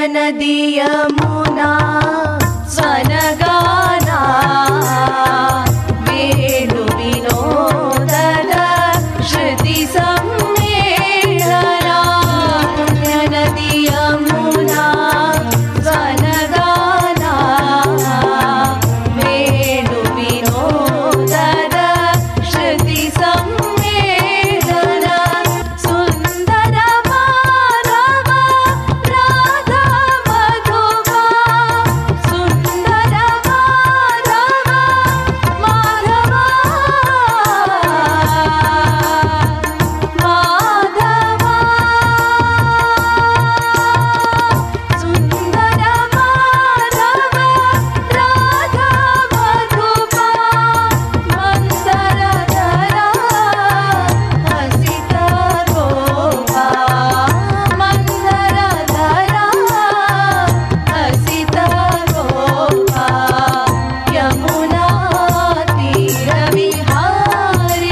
ನದಿ ಯಮುನಾ ಸ್ವನಗಾನ ವೇಣು ವಿನೋದದ ಶ್ರುತಿ ಸಮ್ಮೇಳನ ಪುಣ್ಯ ನದಿ ಯಮುನಾ ಸ್ವನಗಾನ ವೇಣು ವಿನೋದದ ಶ್ರುತಿ ಸಮ್ಮೇಳನ ಸುಂದರ ಮಾನವ ರಾಧಾ ಮಧುವ ಸುಂದರ ಮಾನವ ಮಾಧವ ಮಾಧವ ಸುಂದರ ಮಾಧವ ರಾಧಾ ಮಧುಪ ಮಂದರಧರ ಹಸಿತ ಗೋಪ ಮಂದರಧರ ಹಸಿತ ಗೋಪ ಯಮುನಾ ತೀರ ವಿಹಾರಿ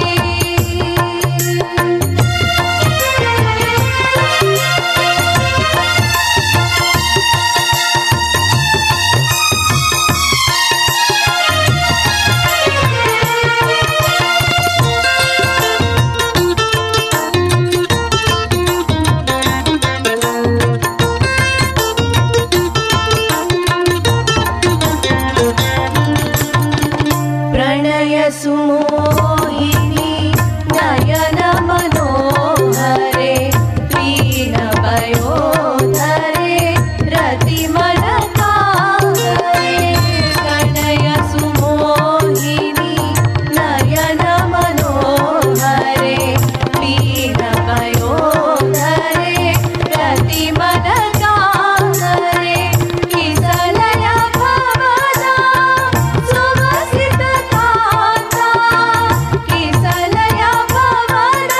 प्रणय सुमोहिनी नयन मनोहरे दीन पयोधरे रतिमन काहरे प्रणय सुमोहिनी नयन मनोहरे दीन पयोधरे रतिमन काहरे किसलय भवदा सुवसित कान्ता किसलय भवदा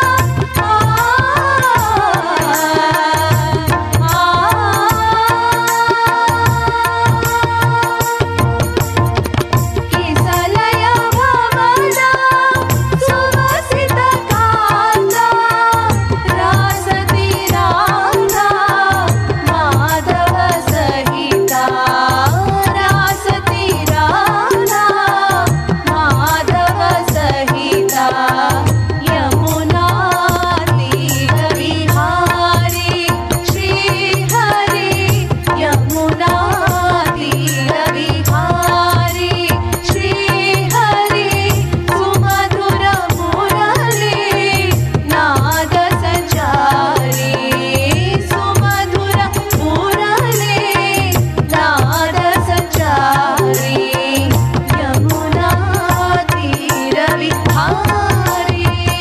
किसलय भवदा सुवसित कान्ता रासति राधा माधव सहिता रासति राधा माधव सहिता यमुना तीर विहारी श्रीहरि यमुना तीर विहारी श्रीहरि सुमधुर मुरली नाद सचारी सुमधुर मुरली नाद सचारी यमुना तीर विहारी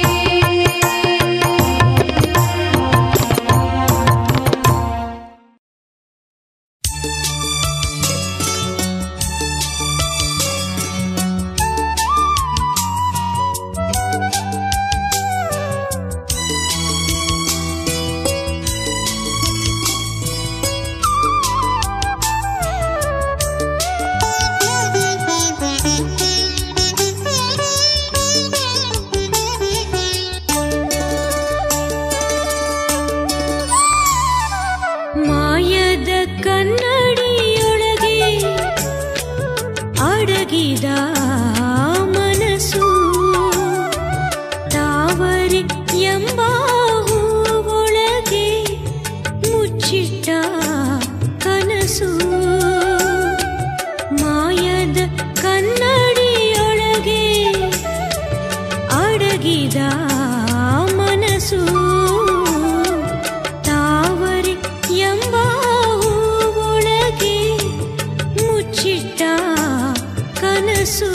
ಮಾಯದ ಕನ್ನಡಿಯೊಳಗೆ ಅಡಗಿದ ಮನಸ್ಸು ತಾವರೆ ಎಂಬ ಹೂವೊಳಗೆ ಮುಚ್ಚಿಟ್ಟ ಕನಸು ಮಾಯದ ಕನ್ನಡಿಯೊಳಗೆ ಅಡಗಿದ ಮನಸ್ಸು ತಾವರೆ ಎಂಬ ಹೂವೊಳಗೆ ಮುಚ್ಚಿಟ್ಟ ಕನಸು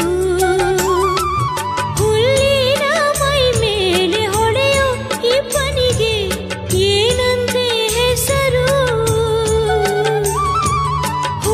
ಹುಲ್ಲಿನ ಮೈ ಮೇಲೆ ಹೊಳೆಯೋ ಇಬ್ಬನಿಗೆ ಏನಂತೆ ಹೆಸರು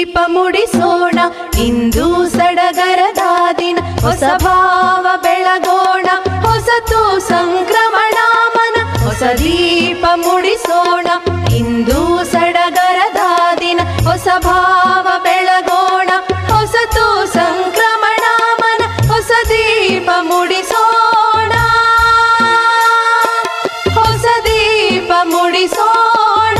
ದೀಪ ಮುಡಿಸೋಣ ಇಂದು ಸಡಗರದ ದಿನ ಹೊಸ ಭಾವ ಬೆಳಗೋಣ ಹೊಸತು ಸಂಕ್ರಮಣ ಮನ ಹೊಸ ದೀಪ ಮುಡಿಸೋಣ ಇಂದು ಸಡಗರದ ದಿನ ಹೊಸ ಭಾವ ಬೆಳಗೋಣ ಹೊಸತು ಸಂಕ್ರಮಣ ಮನ ಹೊಸ ದೀಪ ಮುಡಿಸೋಣ ಹೊಸ ದೀಪ ಮುಡಿಸೋಣ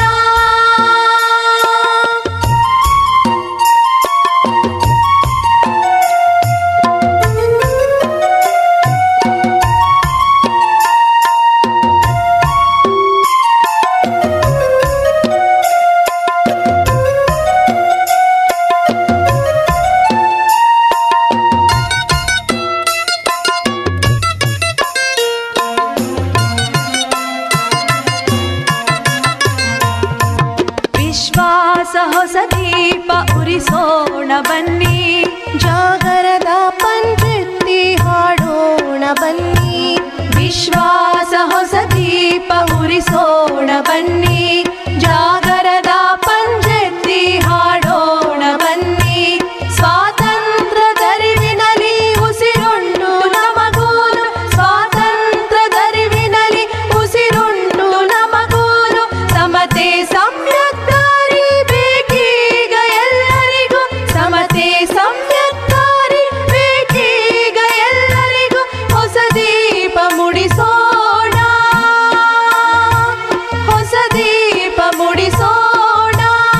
ವಿಶ್ವಾಸ ಹೊಸ ದೀಪ ಉರಿಸೋಣ ಬನ್ನಿ ಜಾಗರದ ಪಂಚೆತ್ತಿ ಹಾಡೋಣ ಬನ್ನಿ ವಿಶ್ವಾಸ ಹೊಸ ದೀಪ ಉರಿಸೋಣ ಬನ್ನಿ ಜಾಗರದ ಪಂಚೆತ್ತಿ ಹಾಡೋಣ ಬನ್ನಿ ಸ್ವಾತಂತ್ರ್ಯ ದರಿವಿನಲ್ಲಿ ಉಸಿರುಂಟು ನಮಗೂನು ಸ್ವಾತಂತ್ರ್ಯ ದರಿವಿನಲ್ಲಿ ಉಸಿರುಂಟು ನಮಗೂನು ಸಮತೆ ಸಂಯಕ್ಕಾರಿ ಬೇಕೀಗ ಎಲ್ಲರಿಗೂ ಸಮತೆ ಸಂಯಕ್ಕಾರಿ ಬೇಕೀಗ ಎಲ್ಲರಿಗೂ ಹೊಸ ದೀಪ ಮುಡಿಸೋಣ ಹೊಸ ದೀಪ ಮುಡಿಸೋಣ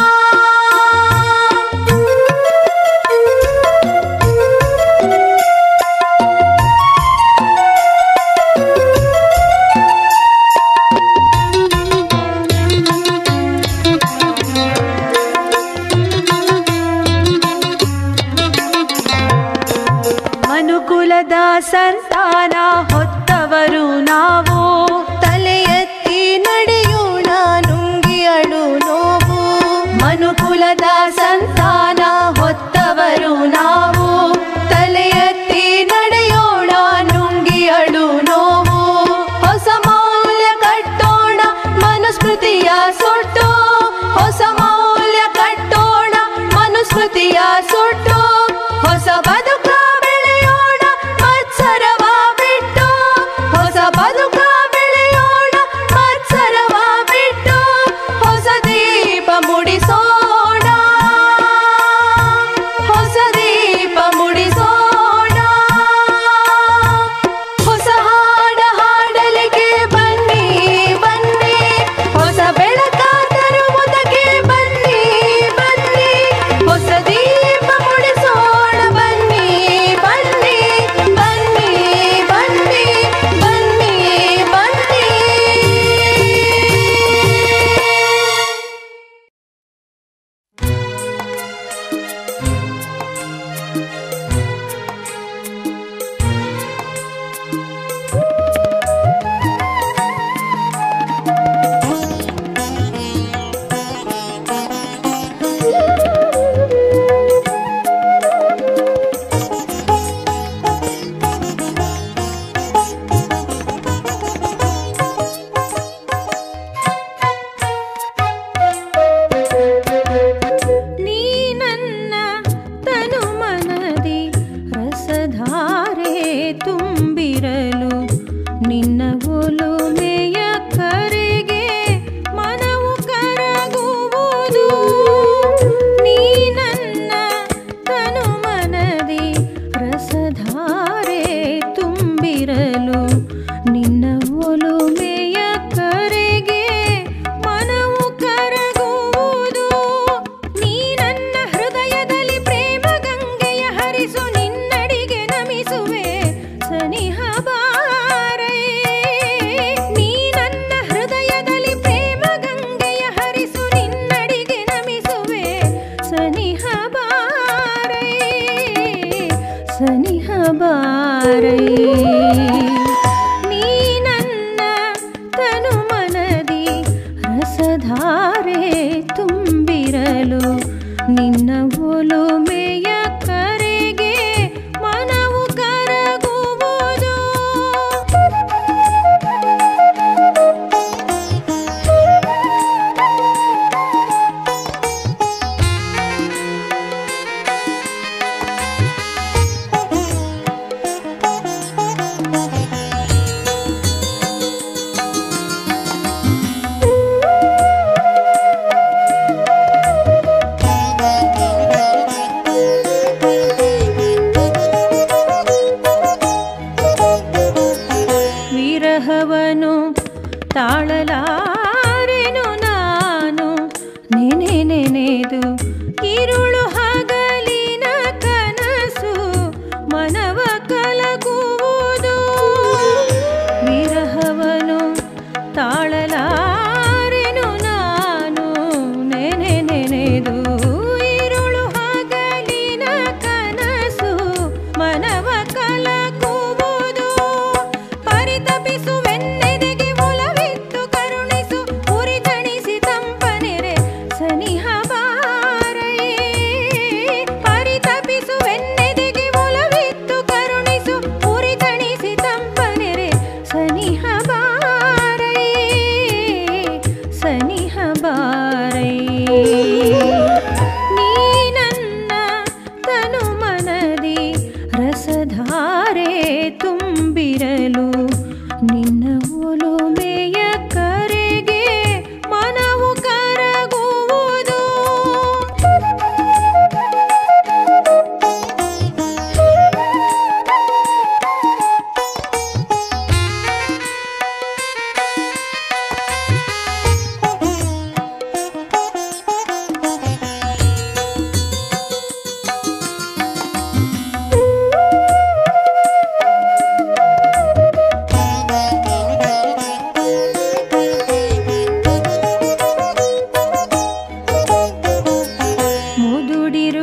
ಮನುಕುಲದ ಸಂತಾನ ಹೊತ್ತವರು ನಾವು ತಲೆ ಎತ್ತಿ ನಡೆಯೋಣ ನುಂಗಿಯಳು ನೋವು ಮನುಕುಲದ ಸಂತಾನ ಹೊತ್ತವರು ನಾವು ತಲೆ ಎತ್ತಿ ನಡೆಯೋಣ ನುಂಗಿಯಳು ನೋವು ಹೊಸ ಮೌಲ್ಯ ಕಟ್ಟೋಣ ಮನುಸ್ಮೃತಿಯ ಸುಟ್ಟು ಹೊಸ ಮೌಲ್ಯ ಕಟ್ಟೋಣ ಮನುಸ್ಮೃತಿಯ ಸುಟ್ಟು ಹೊಸ ಬದುಕ ಬೆಳೆಯೋಣ ಮತ್ಸರವ ಬಿಟ್ಟು ಹೊಸ ಬದುಕ ಬೆಳೆಯೋಣ ಮತ್ಸರವ ಬಿಟ್ಟು ಹೊಸ ದೀಪ ಮುಡಿಸೋಣ ಹೊಸ ದೀಪ ಮುಡಿಸೋಣ ಹೊಸ ಹಾಡ ಹಾಡಲಿಕ್ಕೆ ಬನ್ನಿ ಬನ್ನಿ ಹೊಸ ಬೆಳಕ ತರುವುದಕ್ಕೆ ಬನ್ನಿ ಬನ್ನಿ ಹೊಸ ದೀಪ ಮುಡಿಸೋಣ ಬನ್ನಿ ಬನ್ನಿ ಬನ್ನಿ ಬನ್ನಿ ಬನ್ನಿ ಬನ್ನಿ ನೀ ನನ್ನ ತನು ಮನದಿ ರಸಧಾರೆ ತುಂಬಿರಲು ನಿನ್ನ ಒಲುಮೆಯ ಕರೆಗೆ ಮನವು ಕರಗುವುದು ನೀ ನನ್ನ ತನು ಮನದಿ ರಸಧಾರೆ ತುಂಬಿರಲು ನಿನ್ನ ಒಲುಮೆಯ ಕರೆಗೆ ಮನವು ಕರಗುವುದು ನೀ ನನ್ನ ಹೃದಯದಲ್ಲಿ ಪ್ರೇಮ ಗಂಗೆಯ ಹರಿಸು ನಿನ್ನಡಿಗೆ ನಮಿಸುವೆ ಸನಿಹ ಬಾರೈ ನೀ ನನ್ನ ಹೃದಯದಲ್ಲಿ ಪ್ರೇಮ ಗಂಗೆಯ ಹರಿಸು ನಿನ್ನಡಿಗೆ ನಮಿಸುವೆ ಸನಿಹ ಬಾರೈ ಸನಿಹ ಬಾರೈ ನೀ ನನ್ನ ತನು ಮನದಿ ರಸಧಾರೆ ತುಂಬಿರಲು ನಿನ್ನ ಒಲುಮೆಯ ಕರೆಗೆ ಮನವು ಕರಗುವುದು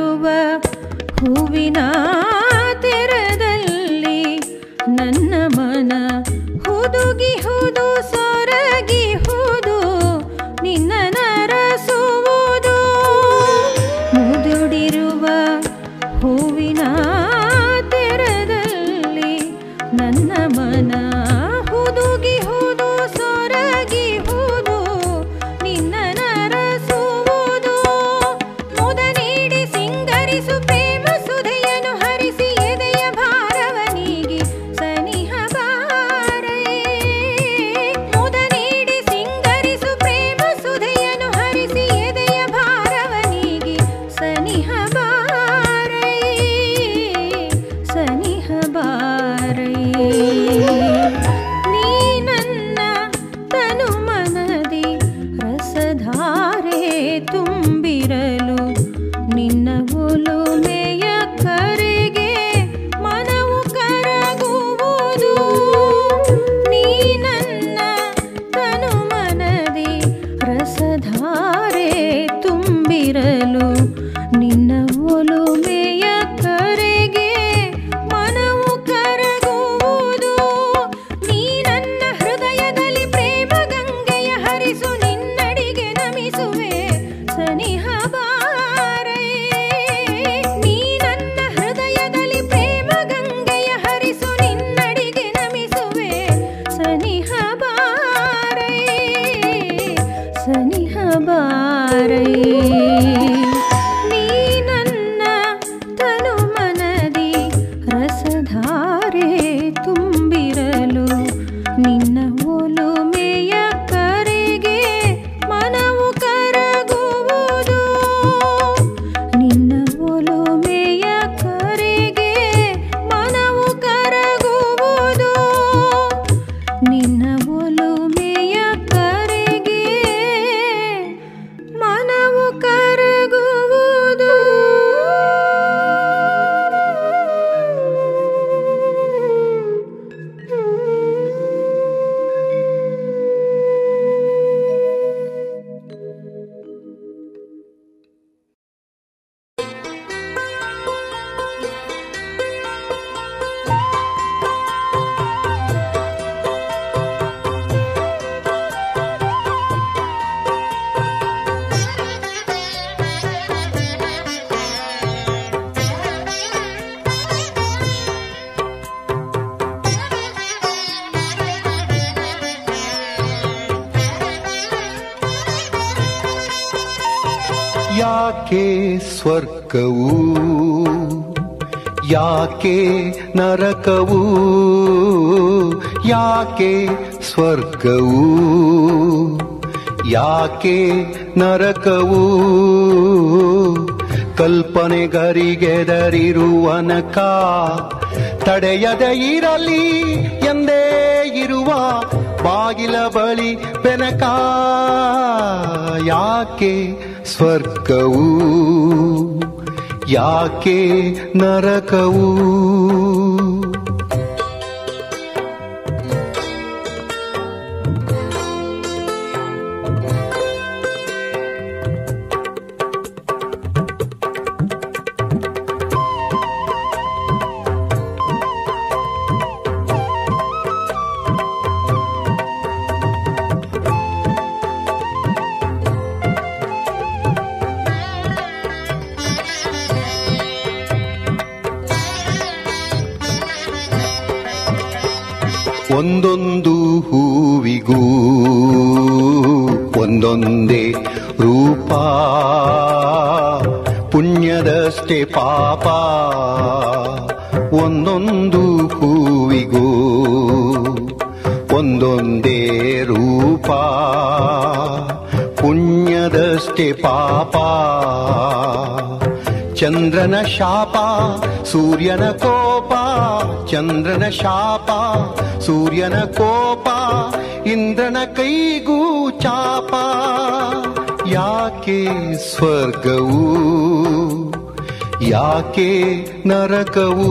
ಮುದುಡಿರುವ ಹೂವಿನ ತೆರದಲ್ಲಿ ನನ್ನ ಮನ ಹುದುಗಿ ಹುದು ಸೊರಗಿ ಹುದು ನಿನ್ನ ನರಸುವುದು ಮುದುಡಿರುವ ಹೂವಿನ ತೆರದಲ್ಲಿ ನನ್ನ ಮನ ಹುದುಗಿ ಹುದು ಸೊರಗಿ ಹುದು ನಿನ್ನ ನರಸುವುದು ಮುದ ನೀಡಿ ಸಿಂಗರಿಸು ಪ್ರೇಮ ಸುಧೆಯನು ಹರಿಸಿ ಎದೆಯ ಭಾರವನಿಗೆ ಸನಿಹ ಬಾರೇ ಮುದ ನೀಡಿ ಸಿಂಗರಿಸು ಪ್ರೇಮ ಸುಧೆಯನು ಹರಿಸಿ ಎದೆಯ ಭಾರವನಿಗೆ ಸನಿಹ ಬಾರೇ ಸನಿಹ ಬಾರೇ ನೀ ನನ್ನ ತನು ಮನದಿ ರಸಧಾರೆ ತುಂಬಿರಲು ನಿನ್ನ ಒಲುಮೆಯ ಕರೆಗೆ ಮನವು ಕರಗುವುದು ನೀ ನನ್ನ ತನು ಮನದಿ ರಸಧಾರೆ ತುಂಬಿರಲು ನಿನ್ನ ಒಲುಮೆಯ ಕರೆಗೆ ಮನವು ಕರಗುವುದು ನೀ ನನ್ನ ಹೃದಯದಲ್ಲಿ ಪ್ರೇಮ ಗಂಗೆಯ ಹರಿಸು ನಿನ್ನಡಿಗೆ ನಮಿಸುವೆ ಸನಿಹ ಬಾರೇ ನೀ ನನ್ನ ಹೃದಯದಲ್ಲಿ ಪ್ರೇಮ ಗಂಗೆಯ ಹರಿಸು ನಿನ್ನಡಿಗೆ ನಮಿಸುವೆ ಸನಿಹ ಬಾರೇ ಸನಿಹ ಬಾರೇ ನೀ ನನ್ನ ತನು ಮನದಿ ರಸಧಾರೆ ತುಂಬಿರಲು ನಿನ್ನ ಒಲುಮೆಯ ಕರೆಗೆ ಮನವು ಕರಗುವುದು ನಿನ್ನ ಒಲುಮೆಯ ಕರೆಗೆ ಮನವು ಕರಗುವುದು ನಿನ್ನ ಒಲುಮೆಯ ಕರೆಗೆ ಮನವು ಕರಗುವುದು ಯಾಕೆ ಸ್ವರ್ಗವು ಯಾಕೆ ನರಕವು ಯಾಕೆ ಸ್ವರ್ಗವು ಯಾಕೆ ನರಕವು ಕಲ್ಪನೆಗರಿಗೆದರಿರುವನಕ ತಡೆಯದೆ ಇರಲಿ ಎಂದೇ ಇರುವ ಬಾಗಿಲ ಬಳಿ ಬೆನಕ ಯಾಕೆ ಸ್ವರ್ಗವು ಯಾಕೆ ನರಕವು ಒಂದೊಂದು ಹೂವಿಗೂ ಒಂದೊಂದೇ ರೂಪ ಪುಣ್ಯದಷ್ಟೇ ಪಾಪ ಒಂದೊಂದು ಹೂವಿಗೂ ಒಂದೊಂದೇ ರೂಪ ಪುಣ್ಯದಷ್ಟೇ ಪಾಪ ಚಂದ್ರನ ಶಾಪ ಸೂರ್ಯನ ಕೋಪ ಚಂದ್ರನ ಶಾಪ ಸೂರ್ಯನ ಕೋಪ ಇಂದ್ರನ ಕೈಗೂ ಚಾಪ ಯಾಕೆ ಸ್ವರ್ಗವು ಯಾಕೆ ನರಕವು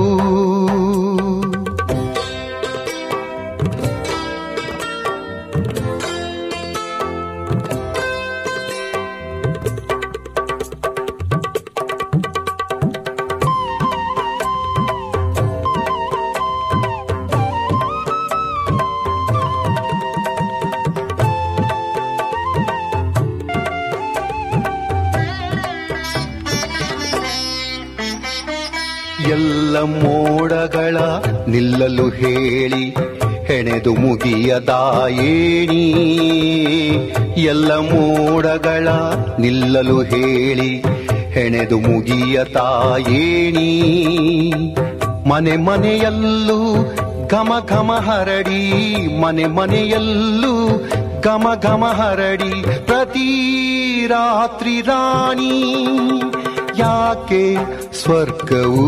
ಎಲ್ಲ ಮೋಡಗಳ ನಿಲ್ಲಲು ಹೇಳಿ ಹೆಣೆದು ಮುಗಿಯದ ಏಣಿ ಎಲ್ಲ ಮೋಡಗಳ ನಿಲ್ಲಲು ಹೇಳಿ ಹೆಣೆದು ಮುಗಿಯತ ಏಣಿ ಮನೆ ಮನೆಯಲ್ಲೂ ಘಮ ಘಮ ಹರಡಿ ಮನೆ ಮನೆಯಲ್ಲೂ ಘಮ ಘಮ ಹರಡಿ ಪ್ರತಿ ರಾತ್ರಿ ರಾಣಿ ಯಾಕೆ ಸ್ವರ್ಗವು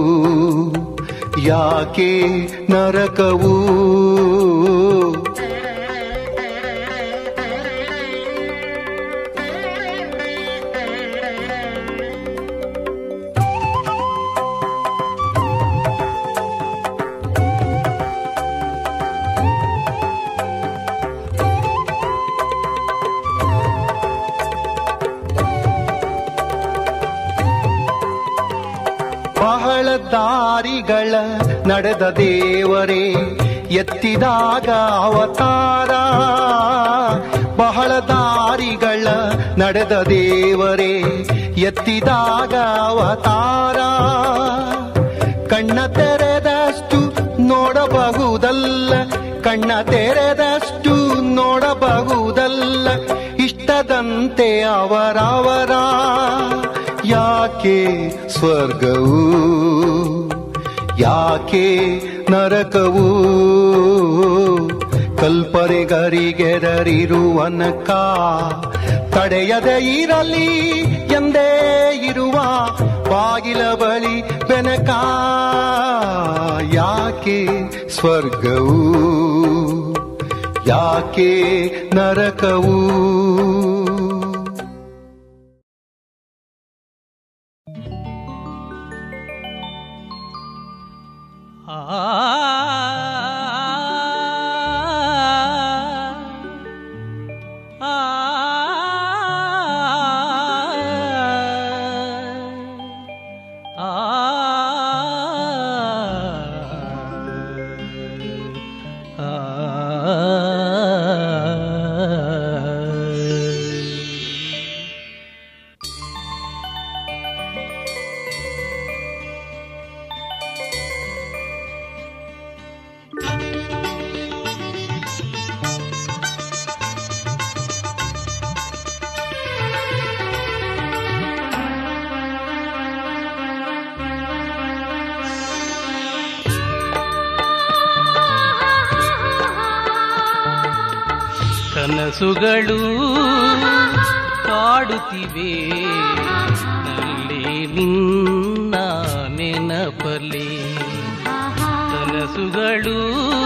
ಯಾಕೆ ನರಕವು ಬಹಳ ದಾರಿಗಳ ನಡೆದ ದೇವರೇ ಎತ್ತಿದಾಗ ಅವತಾರ ಬಹಳ ದಾರಿಗಳ ನಡೆದ ದೇವರೇ ಎತ್ತಿದಾಗ ಅವತಾರ ಕಣ್ಣ ತೆರೆದಷ್ಟು ನೋಡಬಹುದಲ್ಲ ಕಣ್ಣ ತೆರೆದಷ್ಟು ನೋಡಬಹುದಲ್ಲ ಇಷ್ಟದಂತೆ ಅವರವರ ಯಾಕೆ ಸ್ವರ್ಗವು ಯಾಕೆ ನರಕವು ಕಲ್ಪನೆಗರಿಗೆದರಿರುವನಕ ತಡೆಯದೆ ಇರಲಿ ಎಂದೇ ಇರುವ ಬಾಗಿಲ ಬಳಿ ಬೆನಕ ಯಾಕೆ ಸ್ವರ್ಗವು ಯಾಕೆ ನರಕವು ಆ ಆ ಕನಸುಗಳು ಕಾಡುತ್ತಿವೆ ನಲ್ಲಿ ನಿನ್ನ ನೆನಪಲೆ ಕನಸುಗಳು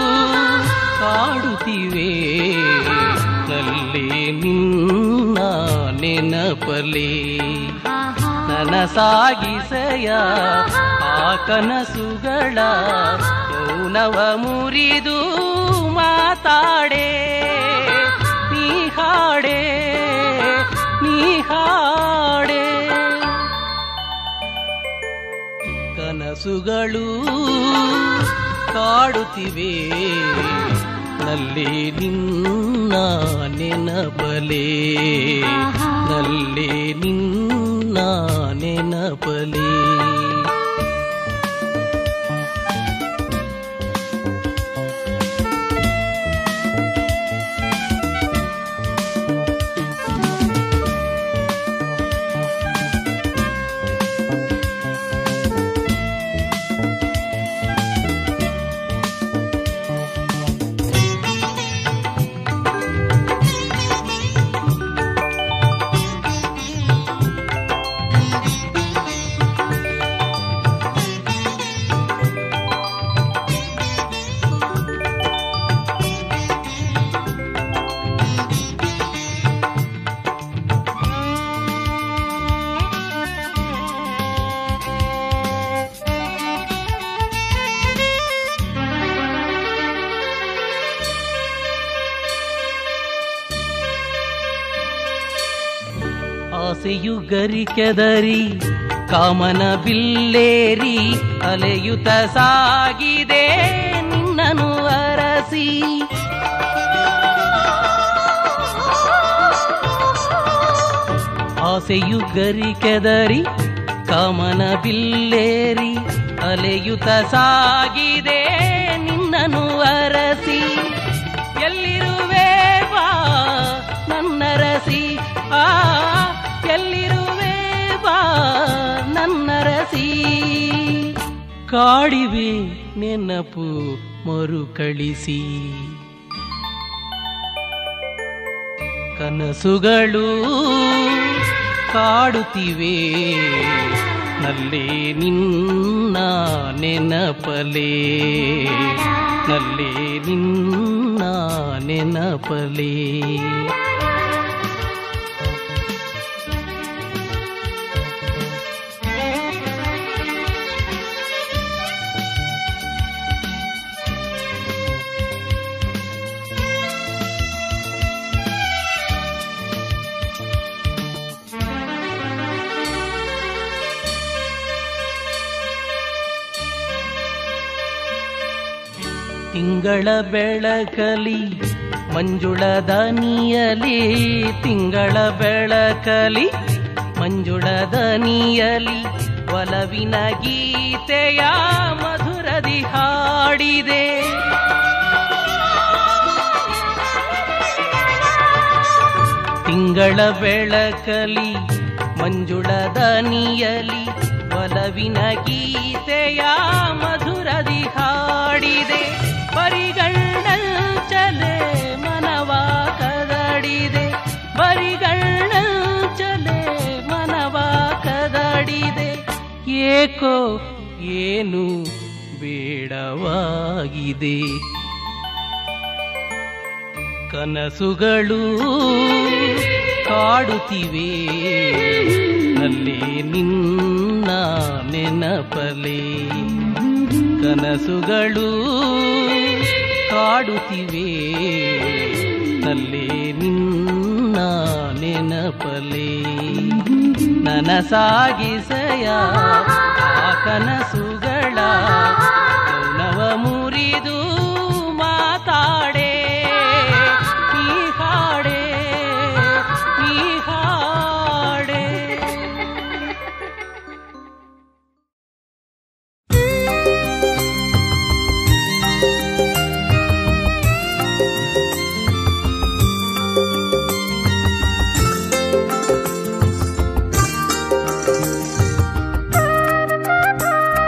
ಕಾಡುತ್ತಿವೆ ನಲ್ಲಿ ನಿನ್ನ ನೆನಪಲೆ ನನಸಾಗಿಸಯ ಆ ಕನಸುಗಳ ಮೌನವ ಮುರಿದು ಮಾತಾಡೆ ನೀ ಹಾಡೆ ನೀ ಹಾಡೆ ಕನಸುಗಳು ಕಾಡುತ್ತಿವೆ ನಲ್ಲಿ ನಿನ್ನ ನೆನಪಲೆ ನಲ್ಲಿ ನಿನ್ನ ನೆನಪಲೆ ಆಸೆಯು ಗರಿಕೆದರಿ ಕಾಮನ ಬಿಲ್ಲೇರಿ ಅಲೆಯುತ ಸಾಗಿದೆ ನಿನ್ನನು ಅರಸಿ ಆಸೆಯು ಗರಿಕೆದರಿ ಕಾಮನ ಬಿಲ್ಲೇರಿ ಅಲೆಯುತ ಸಾಗಿದೆ ನಿನ್ನನು ಅರಸಿ ಎಲ್ಲಿರುವೆ ಬಾ ನನ್ನರಸಿ ಆ ಎಲ್ಲಿರುವೆ ಬಾ ನನ್ನರಸಿ ಕಾಡಿವೆ ನೆನಪು ಮರುಕಳಿಸಿ ಕನಸುಗಳು ಕಾಡುತ್ತಿವೆ ನಲ್ಲೇ ನಿನ್ನ ನೆನಪಲೇ ನಲ್ಲೇ ನಿನ್ನ ನೆನಪಲೇ ತಿಂಗಳ ಬೆಳಕಲಿ ಮಂಜುಳ ದನಿಯಲಿ ತಿಂಗಳ ಬೆಳಕಲಿ ಮಂಜುಳ ದನಿಯಲಿ ಒಲವಿನ ಗೀತೆಯ ಮಧುರದಿ ಹಾಡಿದೆ ತಿಂಗಳ ಬೆಳಕಲಿ ಮಂಜುಳ ದನಿಯಲಿ ಒಲವಿನ ಗೀತೆಯ ಮಧುರದಿ ಹಾಡಿದೆ ಬರಿಗಣ್ಣಂಚಲೆ ಮನವ ಕದಡಿದೆ ಬರಿಗಣ್ಣಂಚಲೆ ಮನವ ಕದಡಿದೆ ಏಕೋ ಏನು ಬೇಡವಾಗಿದೆ ಕನಸುಗಳು ಕಾಡುತ್ತಿವೆ ನಲ್ಲೇ ನಿನ್ನ ನೆನಪಲೇ ಕನಸುಗಳು ಕಾಡುತ್ತಿವೆ ನಲ್ಲೇ ನಿನ್ನ ನೆನಪಲೇ ನನಸಾಗಿಸಯ ಆ ಕನಸುಗಳ ಮೌನವ ಮುರಿದು ಮಾತಾಡೆ ಈ ಹಾಡೆ ಈ ಹಾಡೆ ಆ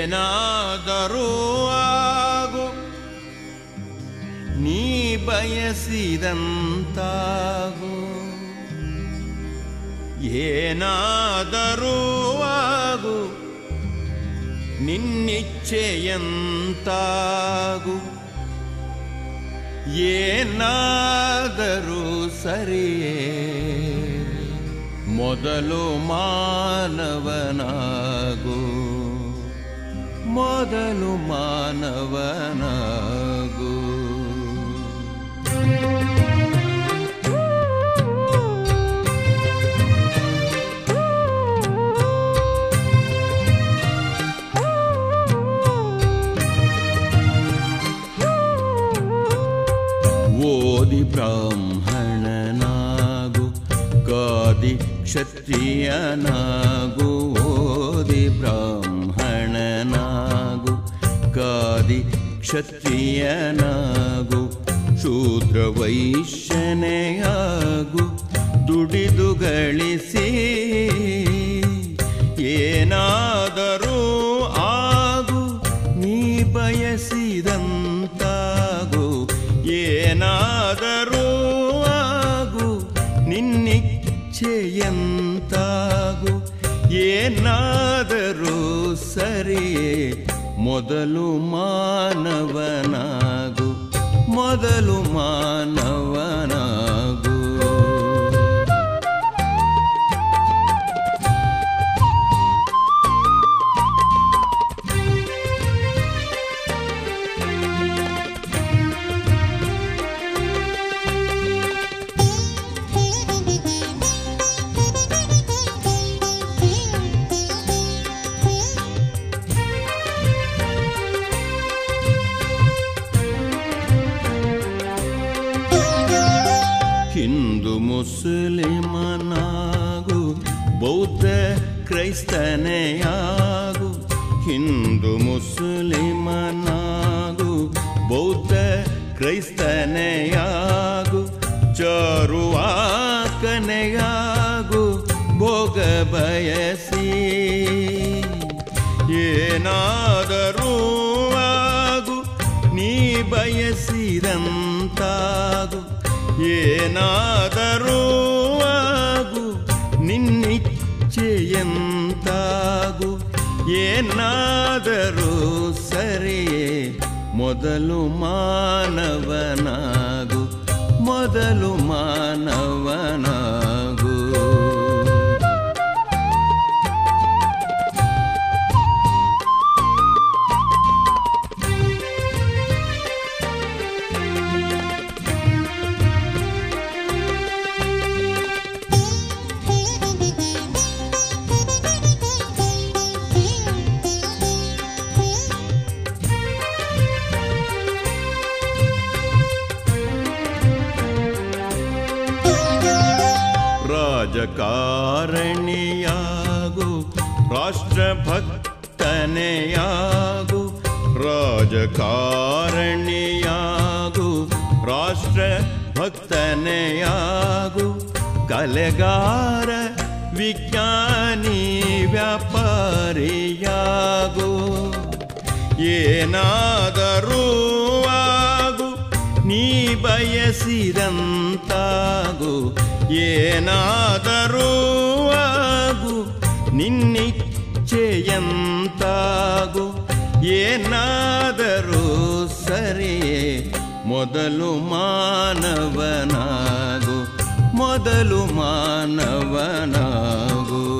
ಏನಾದರೂ ಆಗು ನೀ ಬಯಸಿದಂತಾಗು ಏನಾದರೂ ಆಗು ನಿನ್ನಿಚ್ಛೆಯಂತಾಗು ಏನಾದರೂ ಸರಿಯೇ ಮೊದಲು ಮಾನವನಾಗು ಮೊದಲು ಮಾನವನಾಗು ಓದಿ ಬ್ರಾಹ್ಮಣನಾಗು ಕಾದಿ ಕ್ಷತ್ರಿಯನಾಗು ಓದಿ ಬ್ರಾಹ್ಮಣನಾಗು ಕಾದಿ ಕ್ಷತ್ರಿಯನಾಗು ಶೂದ್ರ ವೈಶ್ಯನೆಯಾಗು ದುಡಿದು ಗಳಿಸಿ ಏನಾದರೂ ಆಗು ನೀ ಬಯಸಿದಂತಾಗು ಏನಾದರೂ ಆಗು ನಿನ್ನಿಚ್ಛೆಯಂತಾಗು ಏನಾದರೂ ಸರಿಯೇ ಮೊದಲು ಮಾನವನಾಗು ಮೊದಲು ಮಾನವನಾಗು ಹಿಂದೂ ಮುಸ್ಲಿಮನಾಗು ಬೌದ್ಧ ಕ್ರೈಸ್ತನೆಯಾಗು ಹಿಂದೂ ಮುಸ್ಲಿಮನಾಗು ಬೌದ್ಧ ಕ್ರೈಸ್ತನೆಯಾಗು ಚಾರುವಾಕನೆಯಾಗು ಭೋಗ ಬಯಸಿ ಏನಾದರೂ ಆಗು ನೀ ಬಯಸಿದಂತಾಗು ಏನಾದರೂ ಆಗು ನಿನ್ನಿಚ್ಛೆಯಂತಾಗು ಏನಾದರೂ ಸರಿಯೇ ಮೊದಲು ಮಾನವನಾಗು ಮೊದಲು ಮಾನವನಾಗು ರಾಜಕಾರಣಿಯಾಗು ರಾಷ್ಟ್ರಭಕ್ತನೆಯಾಗು ರಾಜಕಾರಣಿಯಾಗು ರಾಷ್ಟ್ರಭಕ್ತನೆಯಾಗು ಕಲೆಗಾರ ವಿಜ್ಞಾನಿ ವ್ಯಾಪಾರಿಯಾಗು ಏನಾದರೂ ಆಗು ನೀ ಬಯಸಿದಂತಾಗು ಏನಾದರೂ ಆಗು ನಿನ್ನಿಚ್ಛೆಯಂತಾಗು ಏನಾದರೂ ಸರಿಯೇ ಮೊದಲು ಮಾನವನಾಗು ಮೊದಲು ಮಾನವನಾಗು